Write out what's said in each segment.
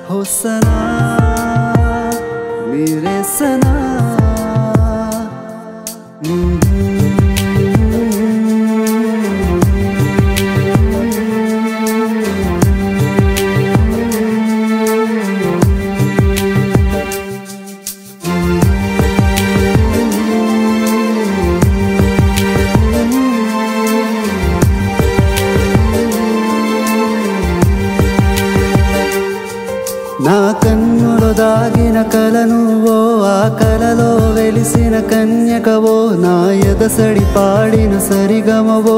हो सना मेरे सना నా కన్నులో దాగిన కలను ఓ ఆ కలలో వెలిసిన కన్యకవో నా ఎదసడి పాడిన సరిగమవో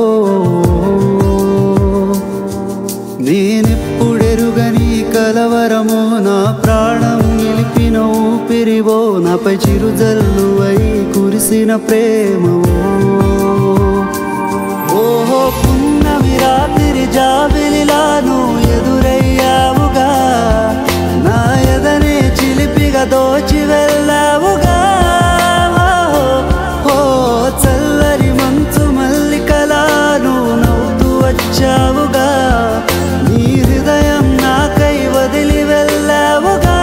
నేనెప్పుడెరుగని కలవరమో నా ప్రాణం నిలిపిన ఊపిరివో నాపై చిరుజల్లువై కురిసిన ప్రేమవో ఓహో పున్నమి రాత్రి జాబిలిలాను ఎదురయ్యావుగా నా ఎదనే చిలిపిగా దోచి వెళ్ళావుగా ఓ చల్లని మంచు మల్లికలాను నవ్వుతూ వచ్చావుగా నీ హృదయం నాకై వదిలి వెళ్ళావుగా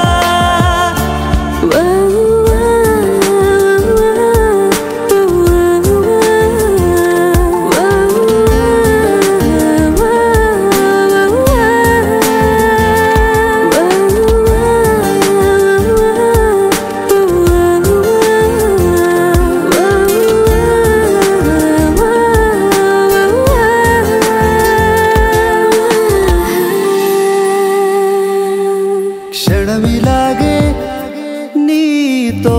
క్షణమిలాగే నీతో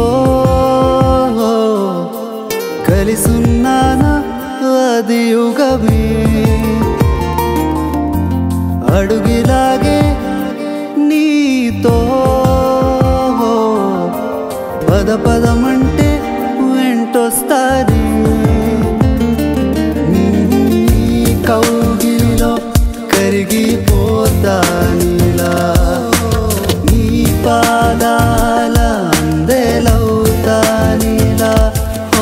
కలిసున్నానా అది యుగమే అడుగిలాగే నీతో పద పదమంటే వెంటొస్తాది నీ కౌగిలిలో కరిగిపోతా నీలా నీ పాదాల అందెలవుతా నీలా ఓ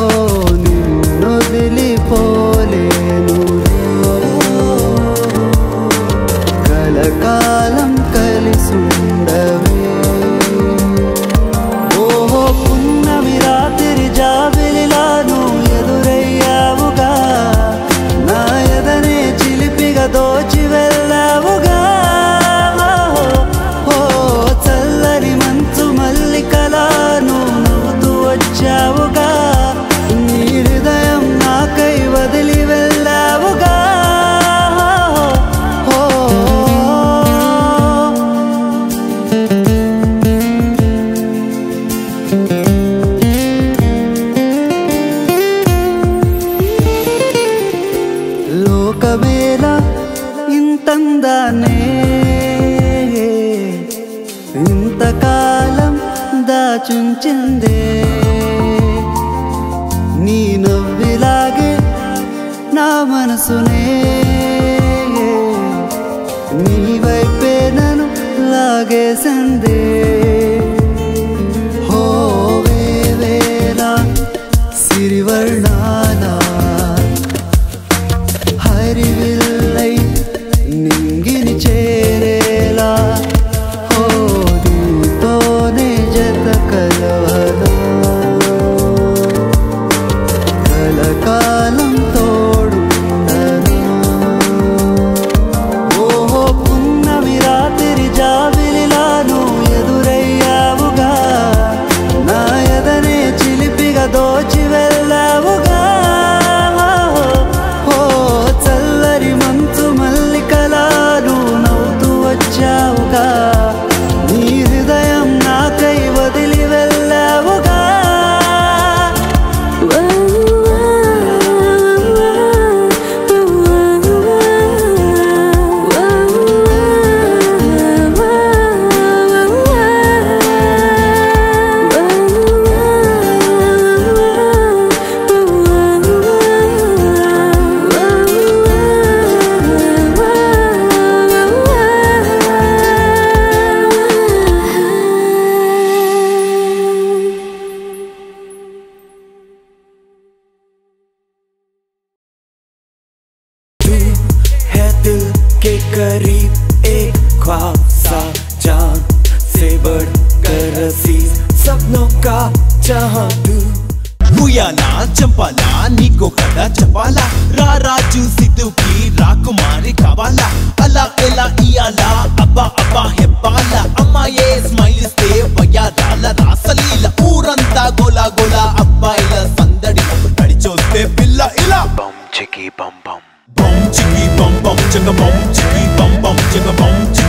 నిన్నొదిలిపోలేను కలకాలం కలిసుండవే ఓహో పున్నమి రాత్రి జాబిలిలాను ఎదురయ్యావుగా నా ఎదనే చిలిపిగా దోచి వెళ్ళావుగా ఓ చల్లని మంచు మల్లికలాను నవ్వుతూ వచ్చావుగా నీ హృదయం నాకై వదిలి వెళ్ళావుగా ఓ లోకమేళ ఇంతందానే ఇంతకాలం దాచుంచిందే నీ నవ్విలాగే నా మనసునే నీ వైపే నన్ను లాగేసిందే హోవేవేలా సిరివర్ణాల హరివిల్లై నింగిని చేరేలా ఓ నీతోనే జత కలవలా కలకాలం తోడుండనా ఓహో పున్నమి రాత్రి జాబిలిలాను ఎదురయ్యావుగా నా ఎదనే చిలిపిగా దోచి వెళ్ళావుగా ఓ చల్లని మంచు మల్లికలాను నవ్వుతూ వచ్చావుగా నీ హృదయం నాకై వదిలి వెళ్ళావుగా तू है दिल के करीब एक ख्वाब सा जान చాహతు ఉయ్యాలా చంపాలా నీకో కథ చెప్పాలా రా రాజు సిద్ధుకి రాకుమారి కావాలా అలా ఎలా ఇయాలా అబ్బా అబ్బా హెప్పాలా అమ్మాయే స్మైల్ ఇస్తే వయ్యారాల రాసలీల ఊరంతా గోలా గోలా అబ్బాయిల సందడి నడిచొస్తే పిల్ల ఇలా bum chicky bum bum బం చికి బం బం చక బం చికి బం బం చక బం చికి